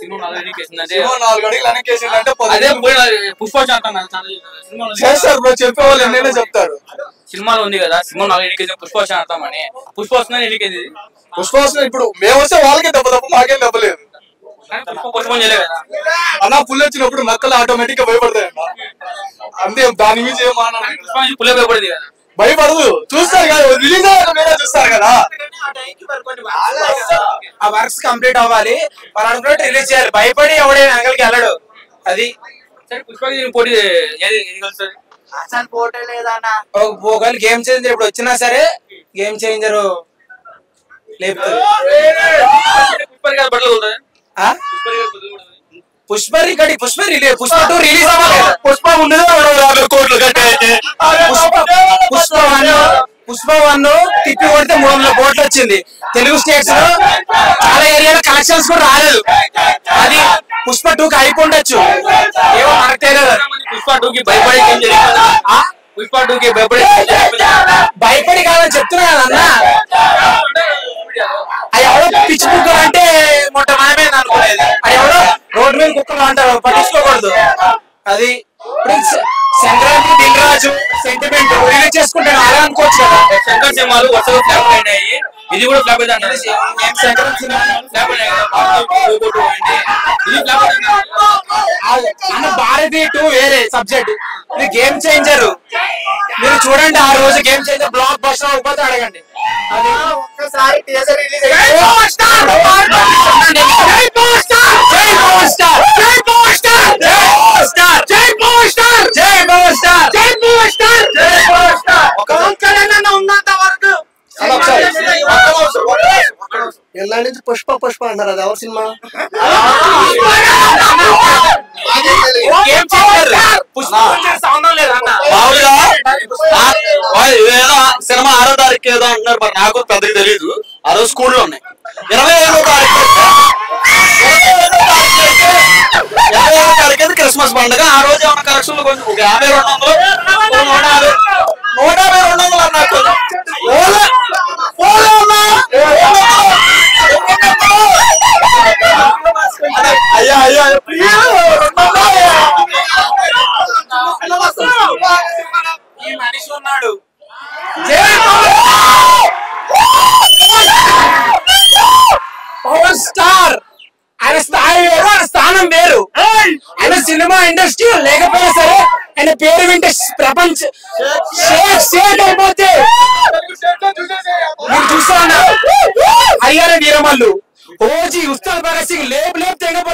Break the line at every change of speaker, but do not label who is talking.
Cinema నాలుగు ఎన్నికేసిందంటే
cinema నాలుగు అడుగులు వెనకేసిందంటే పది
అదే
అడుగులు
పోయిన పుష్ప అంటాను సినిమాలో ఉంది కదా.
చేస్తారు బ్రో చెప్పే వాళ్ళు ఎన్నైనా చెప్తారు
సినిమాలో ఉంది కదా సినిమా నాలుగు ఎన్నికేసి పుష్ప అంటామని పుష్ప వస్తుందని ఎన్నికేది
పుష్పవాసన ఇప్పుడు మేము వస్తే వాళ్ళకే దెబ్బ తప్ప మాకేం దెబ్బలేదు
కానీ పుష్ప పుష్పం చేయలేదు కదా
అన్న పుల్ వచ్చినప్పుడు నక్కలు ఆటోమేటిక్ గా భయపడతాయి అన్న అంతే దాని మీద ఏం మాట్లాడాలి
పుష్ప నుంచి పుల్లే భయపడింది కదా
భయపడదు చూస్తారు కదా రిలీజ్ అయ్యాక మీరే చూస్తారు కదా
ఆ వర్క్స్ కంప్లీట్ అవ్వాలి వాళ్ళు అనుకున్నట్టు రిలీజ్ చేయాలి భయపడి ఎవడైనా అంగలికి వెళ్ళడు అది
సరే పుష్పకి దీనికి పోటీ ఏది ఏది కలుస్తుంది
అసలు పోటీ లేదన్న
ఒక- ఒకవేళ గేమ్ చేంజర్ ఇప్పుడు వచ్చినా సరే గేమ్ చేంజర్ లేపుతుంది
పుష్పకి కదా బట్టలు కొడుతుంది
ఆ?
పుష్పకి కదా బట్టలు కొడుతుంది
పుష్ప రికార్డి Pushpa release Pushpa two release అవ్వాలి
పుష్ప ఉండేది యాభై కోట్లు కట్టే
పుష్ప పుష్ప వన్ పుష్ప వన్ తిప్పి కొడితే మూడు వందల కోట్లు వచ్చింది తెలుగు స్టేట్స్ లో చాలా ఏరియాలో కలెక్షన్స్ కూడా రాలేదు అది పుష్ప టూ కి అయిపోండొచ్చు ఏమో మనకు తెలియదు
పుష్ప టూ కి భయపడే ఏం జరిగింది
ఆ?
పుష్ప టూ కి భయపడే ఏం జరిగింది?
భయపడి కాదని చెప్తున్నా కదా అన్న అది ఎవడో పిచ్చి కుక్కలు అంటే మొట్ట మనమే అనుకునేది అది ఎవడో రోడ్డు మీద కుక్కలు అంటారు పట్టించుకోకూడదు అది ఇప్పుడు స- సంక్రాంతి దిల్రాజు సెంటిమెంట్ రిలీజ్ చేసుకుంటాను అలా అనుకోవచ్చు కదా
శంకర్ సినిమాలు వరుసగా ఫ్లాప్ అయినాయి ఇది కూడా ఫ్లాప్ అయితే అంటారు
ఏం సంక్రాంతి సినిమా?
ఫ్లాప్ అయినాయి కదా బాగా పోగొట్టు పోయింది. ఇది ఫ్లాప్ అయితే
ఆ- అన్న భారతి టూ వేరే సబ్జెక్ట్ ఇది గేమ్ చేంజర్ మీరు చూడండి ఆ రోజు గేమ్ చేంజర్ బ్లాక్ బస్టర్ అవ్వకపోతే అడగండి అది
ఒక్కసారి టీజర్ రిలీజ్
జై పవర్ స్టార్! జై పవర్ స్టార్! జై పవర్ స్టార్! జై పవర్ స్టార్! జై పవర్ స్టార్! జై పవర్ స్టార్! జై పవర్ స్టార్! జై పవర్ స్టార్! జై పవర్ స్టార్!
పవన్ కళ్యాణ్ అన్న ఉన్నంత వరకు
అలా ఒకసారి.
ఎల్ల నుంచి పుష్ప పుష్ప అన్నారు అది ఎవరి సినిమా
గేమ్ చేంజర్ పుష్ప సంబంధం లేదు అన్న
మామూలుగా ఆ- వాళ్ళు ఏదో సినిమా ఆరో తారీఖు ఏదో అంటున్నారు మరి నాకు పెద్దగా తెలియదు ఆ రోజు స్కూల్లో ఉన్నాయి ఇరవై ఐదో తారీఖు ఇరవై ఐదో తారీఖు అయితే ఇరవై ఐదో తారీఖు అయితే క్రిస్మస్ పండుగ ఆ రోజు ఏమైనా కలెక్షన్లు కొంచెం ఒక యాభై రెండు వందలు ఒక నూట యాభై నూట యాభై రెండు వందలు అన్నా కొంచెం ఓలే ఓలే అన్నా అదే, అయ్యా అయ్యా ప్లీజ్ రెండు వందలు
ఈ మనిషి ఉన్నాడు పవర్ స్టార్ ఆయన స్థాయి వేరు ఆయన స్థానం వేరు ఆయన సినిమా ఇండస్ట్రీ లేకపోయినా సరే ఆయన పేరు వింటే ప్రపంచ షేక్ షేక్ అయిపోతే మీరు చూస్తా ఉన్నారు అయ్యారే వీరమల్లు ఓజీ ఉస్తాద్ భగత్ సింగ్ లేపు లేపు తెగపోతే